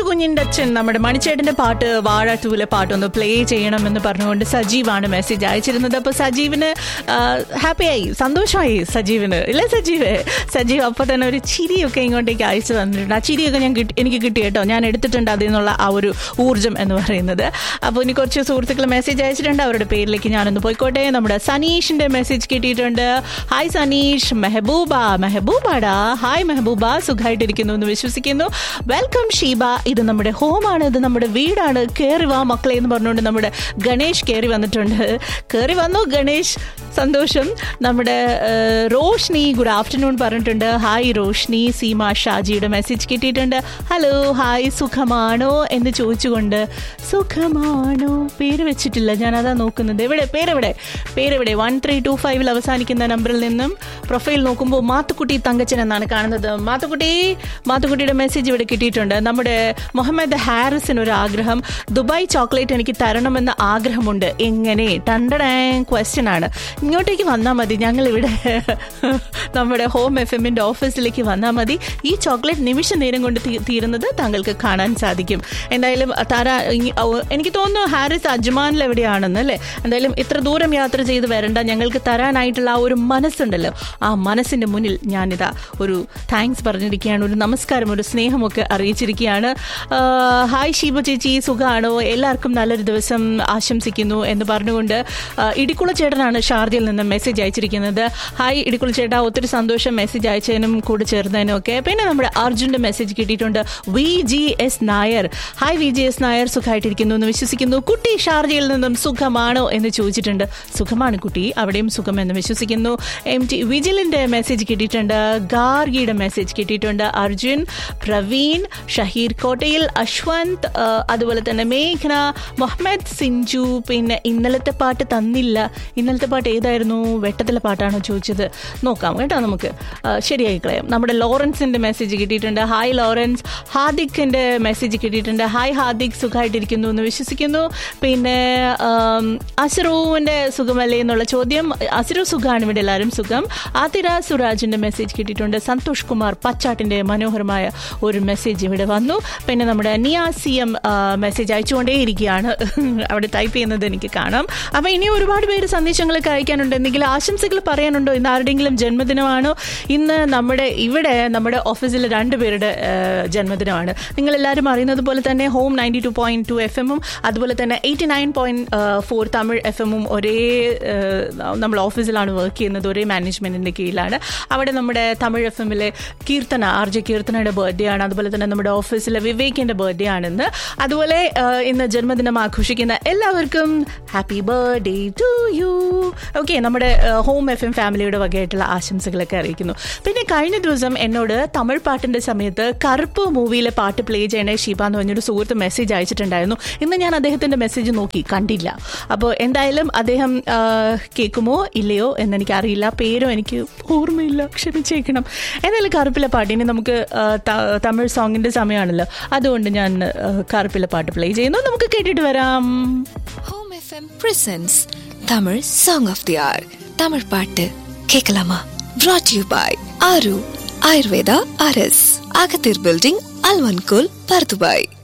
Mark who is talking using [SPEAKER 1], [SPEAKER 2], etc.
[SPEAKER 1] കുഞ്ഞിന്റെ അച്ഛൻ നമ്മുടെ മണിച്ചേട്ടന്റെ പാട്ട് വാഴ ടൂലെ പാട്ട് ഒന്ന് പ്ലേ ചെയ്യണമെന്ന് പറഞ്ഞുകൊണ്ട് സജീവാണ് മെസ്സേജ് അയച്ചിരുന്നത് അപ്പൊ സജീവിന് ഹാപ്പിയായി സന്തോഷമായി സജീവിന് ഇല്ലേ സജീവ് സജീവ് അപ്പൊ തന്നെ ഒരു ചിരിയൊക്കെ ഇങ്ങോട്ടേക്ക് അയച്ചു തന്നിട്ടുണ്ട് ആ ചിരിയൊക്കെ ഞാൻ കിട്ടി എനിക്ക് കിട്ടി കേട്ടോ ഞാൻ എടുത്തിട്ടുണ്ട് അതിൽ നിന്നുള്ള ആ ഒരു ഊർജ്ജം എന്ന് പറയുന്നത് അപ്പോൾ ഇനി കുറച്ച് സുഹൃത്തുക്കൾ മെസ്സേജ് അയച്ചിട്ടുണ്ട് അവരുടെ പേരിലേക്ക് ഞാനൊന്ന് പോയിക്കോട്ടെ നമ്മുടെ സനീഷിന്റെ മെസ്സേജ് കിട്ടിയിട്ടുണ്ട് ഹായ് സനീഷ് മെഹബൂബ മെഹബൂബാടാ ഹായ് മെഹബൂബ സുഖമായിട്ടിരിക്കുന്നു എന്ന് വിശ്വസിക്കുന്നു വെൽക്കം ഷീബ ഇത് നമ്മുടെ ഹോമാണ് ഇത് നമ്മുടെ വീടാണ് കയറി വാ മക്കളെ എന്ന് പറഞ്ഞുകൊണ്ട് നമ്മുടെ ഗണേഷ് കയറി വന്നിട്ടുണ്ട് കയറി വന്നു ഗണേഷ് സന്തോഷം നമ്മുടെ ഏഹ്, റോഷ്നി ഗുഡ് ആഫ്റ്റർനൂൺ പറഞ്ഞിട്ടുണ്ട് ഹായ് റോഷ്നി സീമ ഷാജിയുടെ മെസ്സേജ് കിട്ടിയിട്ടുണ്ട് ഹലോ ഹായ് സുഖമാണോ എന്ന് ചോദിച്ചുകൊണ്ട് സുഖമാണോ പേര് വെച്ചിട്ടില്ല ഞാൻ അതാ നോക്കുന്നത് എവിടെ പേരെവിടെ പേരെവിടെ വൺ ത്രീ ടു ഫൈവിൽ അവസാനിക്കുന്ന നമ്പറിൽ നിന്നും പ്രൊഫൈൽ നോക്കുമ്പോൾ മാത്തുക്കുട്ടി തങ്കച്ചൻ എന്നാണ് കാണുന്നത് മാത്തുക്കുട്ടി മാത്തുക്കുട്ടിയുടെ മെസ്സേജ് ഇവിടെ കിട്ടിയിട്ടുണ്ട് നമ്മുടെ മുഹമ്മദ് ഹാരിസിന് ഒരു ആഗ്രഹം ദുബായ് ചോക്ലേറ്റ് എനിക്ക് തരണമെന്ന ആഗ്രഹമുണ്ട് എങ്ങനെ ടണ്ടടേ ക്വസ്റ്റ്യൻ ആണ് ഇങ്ങോട്ടേക്ക് വന്നാൽ മതി ഞങ്ങൾ ഇവിടെ നമ്മുടെ ഹോം എഫ് എമ്മിന്റെ ഓഫീസിലേക്ക് വന്നാൽ മതി ഈ ചോക്ലേറ്റ് നിമിഷ നേരം കൊണ്ട് തീ- തീരുന്നത് താങ്കൾക്ക് കാണാൻ സാധിക്കും എന്തായാലും താര ഇ- ഔ- എനിക്ക് തോന്നുന്നു ഹാരിസ് അജ്മാനിൽ എവിടെയാണെന്ന് അല്ലേ എന്തായാലും ഇത്ര ദൂരം യാത്ര ചെയ്ത് വരണ്ട ഞങ്ങൾക്ക് തരാനായിട്ടുള്ള ആ ഒരു മനസ്സുണ്ടല്ലോ ആ മനസ്സിന്റെ മുന്നിൽ ഞാനിതാ ഒരു താങ്ക്സ് പറഞ്ഞിരിക്കുകയാണ് ഒരു നമസ്കാരം ഒരു സ്നേഹമൊക്കെ അറിയിച്ചിരിക്കുകയാണ് ആ, ഹായ് ഷീബ ചേച്ചി സുഖമാണോ എല്ലാവർക്കും നല്ലൊരു ദിവസം ആശംസിക്കുന്നു എന്ന് പറഞ്ഞുകൊണ്ട് ആ, ഇടിക്കുള ചേട്ടനാണ് ഷാർജയിൽ നിന്ന് മെസ്സേജ് അയച്ചിരിക്കുന്നത് ഹായ് ഇടിക്കുള ചേട്ടാ ഒത്തിരി സന്തോഷം മെസ്സേജ് അയച്ചതിനും കൂടെ ചേർന്നതിനും ഒക്കെ പിന്നെ നമ്മുടെ അർജുന്റെ മെസ്സേജ് കിട്ടിയിട്ടുണ്ട് V G S Nair hi V G S Nair സുഖമായിട്ടിരിക്കുന്നു എന്ന് വിശ്വസിക്കുന്നു കുട്ടി ഷാർജയിൽ നിന്നും സുഖമാണോ എന്ന് ചോദിച്ചിട്ടുണ്ട് സുഖമാണ് കുട്ടി അവിടെയും സുഖം എന്ന് വിശ്വസിക്കുന്നു എം ടി വിജിലിന്റെ മെസ്സേജ് കിട്ടിയിട്ടുണ്ട് ഗാർഗിയുടെ മെസ്സേജ് കിട്ടിയിട്ടുണ്ട് അർജുൻ പ്രവീൺ ഷഹീർ കോട്ടയിൽ അശ്വന്ത് ആ, അതുപോലെ തന്നെ മേഘന മുഹമ്മദ് സിഞ്ചു പിന്നെ ഇന്നലത്തെ പാട്ട് തന്നില്ല ഇന്നലത്തെ പാട്ട് ഏതായിരുന്നു വെട്ടത്തിലെ പാട്ടാണോ ചോദിച്ചത് നോക്കാം കേട്ടോ നമുക്ക് ആ, ശരിയായി കളയാം നമ്മുടെ ലോറൻസിന്റെ മെസ്സേജ് കിട്ടിയിട്ടുണ്ട് ഹായ് ലോറൻസ് ഹാദിക്കിന്റെ മെസ്സേജ് കിട്ടിയിട്ടുണ്ട് ഹായ് ഹാദിക് സുഖമായിട്ടിരിക്കുന്നു എന്ന് വിശ്വസിക്കുന്നു പിന്നെ ആം, അസ്രുവിന്റെ സുഖമല്ലേ എന്നുള്ള ചോദ്യം അസ്രു സുഖമാണ് ഇവിടെ എല്ലാവരും സുഖം ആതിര സുരാജിന്റെ മെസ്സേജ് കിട്ടിയിട്ടുണ്ട് സന്തോഷ് കുമാർ പച്ചാട്ടിന്റെ മനോഹരമായ ഒരു മെസ്സേജ് ഇവിടെ വന്നു പിന്നെ നമ്മുടെ നിയാസി എം മെസ്സേജ് അയച്ചുകൊണ്ടേയിരിക്കുകയാണ് അവിടെ ടൈപ്പ് ചെയ്യുന്നത് എനിക്ക് കാണാം അപ്പൊ ഇനി ഒരുപാട് പേര് സന്ദേശങ്ങളൊക്കെ അയക്കാനുണ്ട് എന്തെങ്കിലും ആശംസകൾ പറയാനുണ്ടോ ഇന്ന് ആരുടെയെങ്കിലും ജന്മദിനമാണോ ഇന്ന് നമ്മുടെ ഇവിടെ നമ്മുടെ ഓഫീസിൽ രണ്ടുപേരുടെ ആ, ജന്മദിനമാണ് നിങ്ങൾ എല്ലാവരും അറിയുന്നത് പോലെ തന്നെ Home ninety two point two F എമ്മും അതുപോലെ തന്നെ eighty nine point four Tamil F എമ്മും ഒരേ ആ, നമ്മൾ ഓഫീസിലാണ് വർക്ക് ചെയ്യുന്നത് ഒരേ മാനേജ്മെന്റിന്റെ കീഴിലാണ് അവിടെ നമ്മുടെ തമിഴ് എഫ് എമ്മിലെ കീർത്തന ആർ ജെ കീർത്തനയുടെ ബർത്ത്ഡേ ആണ് അതുപോലെ തന്നെ നമ്മുടെ ഓഫീസിലെ വിവേകിന്റെ ബർത്ത്ഡേ ആണെന്ന് അതുപോലെ ആ, ഇന്ന് ജന്മദിനം ആഘോഷിക്കുന്ന എല്ലാവർക്കും happy birthday to you okay നമ്മുടെ ഹോം എഫ് എം ഫാമിലിയുടെ വകയായിട്ടുള്ള ആശംസകളൊക്കെ അറിയിക്കുന്നു പിന്നെ കഴിഞ്ഞ ദിവസം എന്നോട് തമിഴ് പാട്ടിന്റെ സമയത്ത് കറുപ്പ് മൂവിയിലെ പാട്ട് പ്ലേ ചെയ്യണേ ഷീബ എന്ന് പറഞ്ഞൊരു സുഹൃത്ത് മെസ്സേജ് അയച്ചിട്ടുണ്ടായിരുന്നു ഇന്ന് ഞാൻ അദ്ദേഹത്തിന്റെ മെസ്സേജ് നോക്കി കണ്ടില്ല അപ്പോൾ എന്തായാലും അദ്ദേഹം ആ, കേൾക്കുമോ ഇല്ലയോ എന്നെനിക്ക് അറിയില്ല പേരോ എനിക്ക് ഓർമ്മയില്ല ക്ഷമിച്ചേക്കണം എന്തായാലും കറുപ്പിലെ പാട്ട് ഇനി നമുക്ക് ആ, ത- തമിഴ് സോങ്ങിന്റെ സമയമാണല്ലോ അതുകൊണ്ട് ഞാൻ ആ, കറുപ്പിലെ പാട്ട് പ്ലേ ചെയ്യുന്നു നമുക്ക് കേട്ടിട്ട് വരാം
[SPEAKER 2] Home FM presents Tamil song of the hour Tamil பாட்டு கேட்கலாமா brought you by Aaru Ayurveda ஆர்எஸ் அகத்தீர் பில்டிங் அல்வன்கோல் பர்துபாய்